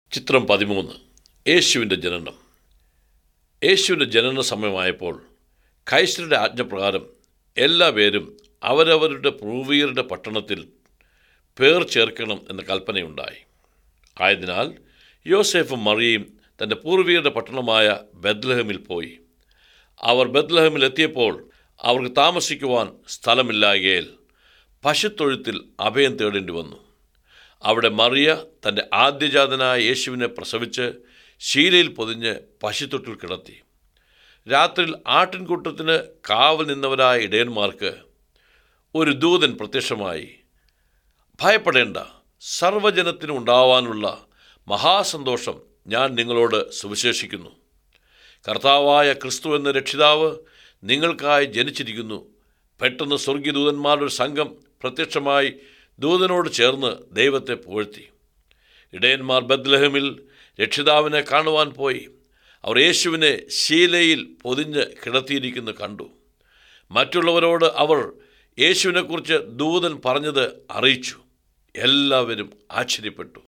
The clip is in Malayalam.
ചിത്രം പതിമൂന്ന് യേശുവിൻ്റെ ജനനം യേശുവിൻ്റെ ജനന സമയമായപ്പോൾ കൈസരുടെ ആജ്ഞപ്രകാരം എല്ലാ പേരും അവരവരുടെ പൂർവീകരുടെ പട്ടണത്തിൽ പേർ ചേർക്കണം എന്ന കൽപ്പനയുണ്ടായി ആയതിനാൽ യോസേഫും മറിയയും തൻ്റെ പൂർവീകരുടെ പട്ടണമായ ബദ്ലഹമിൽ പോയി അവർ ബദ്ലഹമിൽ എത്തിയപ്പോൾ അവർക്ക് താമസിക്കുവാൻ സ്ഥലമില്ലായകയിൽ പശുത്തൊഴുത്തിൽ അഭയം തേടേണ്ടി വന്നു അവിടെ മറിയ തൻ്റെ ആദ്യജാതനായ യേശുവിനെ പ്രസവിച്ച് ശീലയിൽ പൊതിഞ്ഞ് പശുത്തൊട്ടിൽ കിടത്തി രാത്രിയിൽ ആട്ടിൻകൂട്ടത്തിന് കാവൽ നിന്നവരായ ഇടയന്മാർക്ക് ഒരു ദൂതൻ പ്രത്യക്ഷമായി ഭയപ്പെടേണ്ട സർവ്വജനത്തിനും ഉണ്ടാവാനുള്ള മഹാസന്തോഷം ഞാൻ നിങ്ങളോട് സുവിശേഷിക്കുന്നു കർത്താവായ ക്രിസ്തു എന്ന രക്ഷിതാവ് നിങ്ങൾക്കായി ജനിച്ചിരിക്കുന്നു പെട്ടെന്ന് സ്വർഗീയദൂതന്മാരുടെ ഒരു സംഘം പ്രത്യക്ഷമായി ദൂതനോട് ചേർന്ന് ദൈവത്തെ പുകഴ്ത്തി ഇടയന്മാർ ബദ്ലഹമിൽ രക്ഷിതാവിനെ കാണുവാൻ പോയി അവർ യേശുവിനെ ശീലയിൽ പൊതിഞ്ഞ് കിടത്തിയിരിക്കുന്നു കണ്ടു മറ്റുള്ളവരോട് അവർ യേശുവിനെക്കുറിച്ച് ദൂതൻ പറഞ്ഞത് അറിയിച്ചു എല്ലാവരും ആശ്ചര്യപ്പെട്ടു